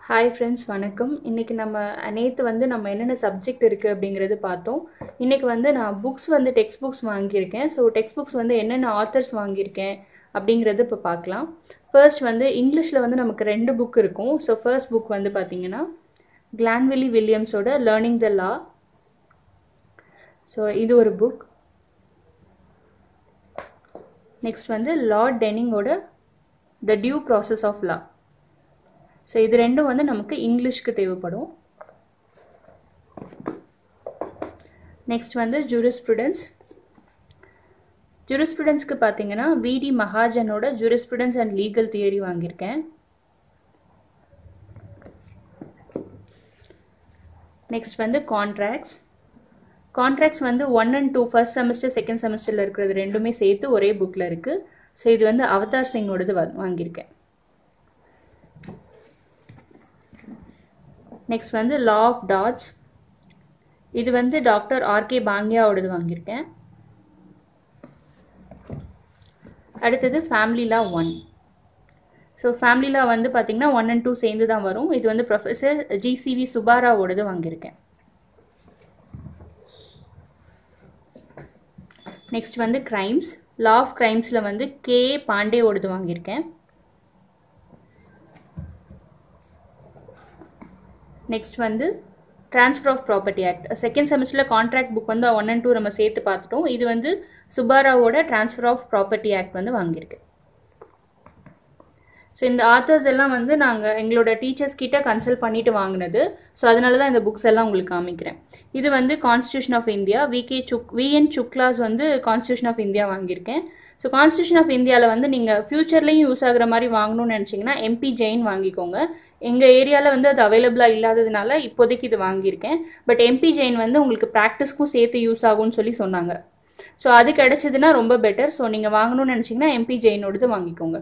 hi friends வணக்கம் இன்றைக்கி நம்ம நேற்று வந்து நம்ம என்னென்ன சப்ஜெக்ட் இருக்குது அப்படிங்கிறது பார்த்தோம் இன்றைக்கி வந்து நான் புக்ஸ் வந்து டெக்ஸ்ட் புக்ஸ் வாங்கியிருக்கேன் ஸோ டெக்ஸ்ட் புக்ஸ் வந்து என்னென்ன ஆத்தர்ஸ் வாங்கியிருக்கேன் அப்படிங்கிறது இப்போ பார்க்கலாம் ஃபர்ஸ்ட் வந்து இங்கிலீஷில் வந்து நமக்கு ரெண்டு புக் இருக்கும் ஸோ ஃபர்ஸ்ட் புக் வந்து பார்த்தீங்கன்னா கிளான்வில்லி வில்லியம்ஸோட லேர்னிங் த லா ஸோ இது ஒரு புக் நெக்ஸ்ட் வந்து லார்ட் டெனிங்கோட the due process of law so இது ரெண்டும் வந்து நமக்கு இங்கிலீஷ்க்கு தேவைப்படும் நெக்ஸ்ட் வந்து ஜூரிஸ்ப்ருடன்ஸ் ஜூரிஸ்ப்ருடன்ஸ்க்கு பார்த்தீங்கன்னா விடி மகாஜனோட ஜூரிஸ்ப்ருடன்ஸ் அண்ட் லீகல் தியரி வாங்கியிருக்கேன் நெக்ஸ்ட் வந்து கான்ட்ராக்ட்ஸ் கான்ட்ராக்ட்ஸ் வந்து one and two first semester second செமஸ்டரில் இருக்கிறது ரெண்டுமே சேர்த்து ஒரே புக்கில் இருக்குது ஸோ இது வந்து அவதார் சிங்கோடது வா வாங்கியிருக்கேன் நெக்ஸ்ட் வந்து லா ஆஃப் டாட்ஸ் இது வந்து டாக்டர் ஆர்கே பாங்கியாவோடது வாங்கியிருக்கேன் அடுத்தது family law one so family law வந்து பார்த்திங்கன்னா ஒன் அண்ட் டூ சேர்ந்து தான் வரும் இது வந்து ப்ரொஃபஸர் ஜிசிவி சுபாராவோடது வாங்கியிருக்கேன் நெக்ஸ்ட் வந்து க்ரைம்ஸ் லா ஆஃப் க்ரைம்ஸில் வந்து கே பாண்டேவோடது வாங்கியிருக்கேன் நெக்ஸ்ட் வந்து transfer of property act second செமஸ்டரில் கான்ட்ராக்ட் புக் வந்து ஒன் அண்ட் டூ நம்ம சேர்த்து பார்த்துட்டோம் இது வந்து சுபாராவோட ட்ரான்ஸ்ஃபர் ஆஃப் ப்ராப்பர்ட்டி ஆக்ட் வந்து வாங்கியிருக்கு ஸோ இந்த ஆத்தர்ஸ் எல்லாம் வந்து நாங்கள் எங்களோட டீச்சர்ஸ் கிட்ட கன்சல்ட் பண்ணிட்டு வாங்கினது ஸோ அதனால தான் இந்த புக்ஸ் எல்லாம் உங்களுக்கு காமிக்கிறேன் இது வந்து கான்ஸ்டியூஷன் ஆஃப் இந்தியா விகே சுக் விஎன் சுக்லாஸ் வந்து கான்ஸ்டியூஷன் ஆஃப் இந்தியா வாங்கியிருக்கேன் ஸோ கான்ஸ்டியூஷன் ஆஃப் இந்தியாவில் வந்து நீங்கள் ஃப்யூச்சர்லேயும் யூஸ் ஆகிற மாதிரி வாங்கணும்னு நினச்சிங்கன்னா எம்பி ஜெயின் வாங்கிக்கோங்க எங்கள் ஏரியாவில் வந்து அது அவைலபிளாக இல்லாததுனால இப்போதைக்கு இது வாங்கியிருக்கேன் பட் எம்பி ஜெயின் வந்து உங்களுக்கு ப்ராக்டிஸ்க்கும் சேர்த்து யூஸ் ஆகும்னு சொல்லி சொன்னாங்க ஸோ அது கிடச்சிதுன்னா ரொம்ப பெட்டர் ஸோ நீங்கள் வாங்கணும்னு நினச்சிங்கன்னா எம்பி ஜெயினோடது வாங்கிக்கோங்க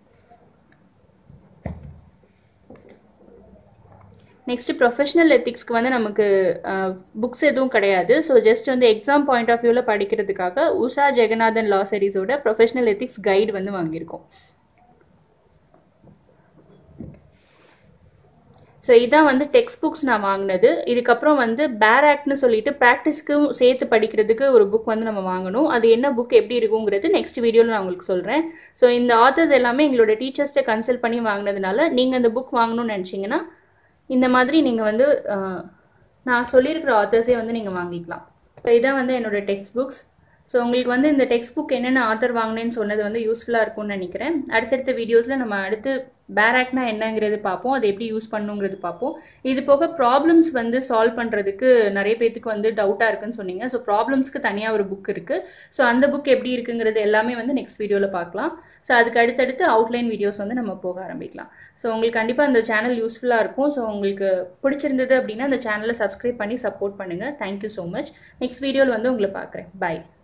நெக்ஸ்ட் ப்ரொஃபஷனல் எத்திக்ஸ்க்கு வந்து நமக்கு புக்ஸ் எதுவும் கிடையாது ஸோ ஜஸ்ட் வந்து எக்ஸாம் பாயிண்ட் ஆஃப் வியூவில் படிக்கிறதுக்காக உஷா ஜெகநாதன் லா சீரிஸோட ப்ரொஃபஷனல் எத்திக்ஸ் கைடு வந்து வாங்கியிருக்கோம் ஸோ இதான் வந்து டெக்ஸ்ட் புக்ஸ் நான் வாங்கினது இதுக்கப்புறம் வந்து பேர் ஆக்ட்னு சொல்லிட்டு ப்ராக்டிஸ்க்கும் சேர்த்து படிக்கிறதுக்கு ஒரு புக் வந்து நம்ம வாங்கணும் அது என்ன புக் எப்படி இருக்குங்கிறது நெக்ஸ்ட் வீடியோவில் நான் உங்களுக்கு சொல்கிறேன் ஸோ இந்த ஆத்தர்ஸ் எல்லாமே எங்களோட டீச்சர்ஸ்ட்டை கன்சல்ட் பண்ணி வாங்கினதுனால நீங்கள் அந்த புக் வாங்கணும்னு நினச்சிங்கன்னா இந்த மாதிரி நீங்கள் வந்து நான் சொல்லியிருக்கிற ஆத்தர்ஸே வந்து நீங்கள் வாங்கிக்கலாம் ஸோ இதான் வந்து என்னோடய டெக்ஸ்ட் புக்ஸ் ஸோ உங்களுக்கு வந்து இந்த டெக்ஸ்ட் புக் என்னென்ன ஆத்தர் வாங்கினேன்னு சொன்னது வந்து யூஸ்ஃபுல்லாக இருக்கும்னு நினைக்கிறேன் அடுத்தடுத்த வீடியோஸில் நம்ம அடுத்து பேராக்னா என்னங்கிறது பார்ப்போம் அதை எப்படி யூஸ் பண்ணுங்கிறது பார்ப்போம் இது போக ப்ராப்ளம்ஸ் வந்து சால்வ் பண்ணுறதுக்கு நிறைய பேத்துக்கு வந்து டவுட்டாக இருக்குன்னு சொன்னீங்க ஸோ ப்ராப்ளம்ஸ்க்கு தனியாக ஒரு புக் இருக்குது ஸோ அந்த புக் எப்படி இருக்குங்கிறது எல்லாமே வந்து நெக்ஸ்ட் வீடியோவில் பார்க்கலாம் ஸோ அதுக்கு அடுத்தடுத்து அவுட்லைன் வீடியோஸ் வந்து நம்ம போக ஆரம்பிக்கலாம் ஸோ உங்களுக்கு கண்டிப்பாக அந்த சேனல் யூஸ்ஃபுல்லாக இருக்கும் ஸோ உங்களுக்கு பிடிச்சிருந்தது அப்படின்னா அந்த சேனலை சப்ஸ்கிரைப் பண்ணி சப்போர்ட் பண்ணுங்கள் தேங்க்யூ ஸோ மச் நெக்ஸ்ட் வீடியோவில் வந்து உங்களை பார்க்குறேன் பாய்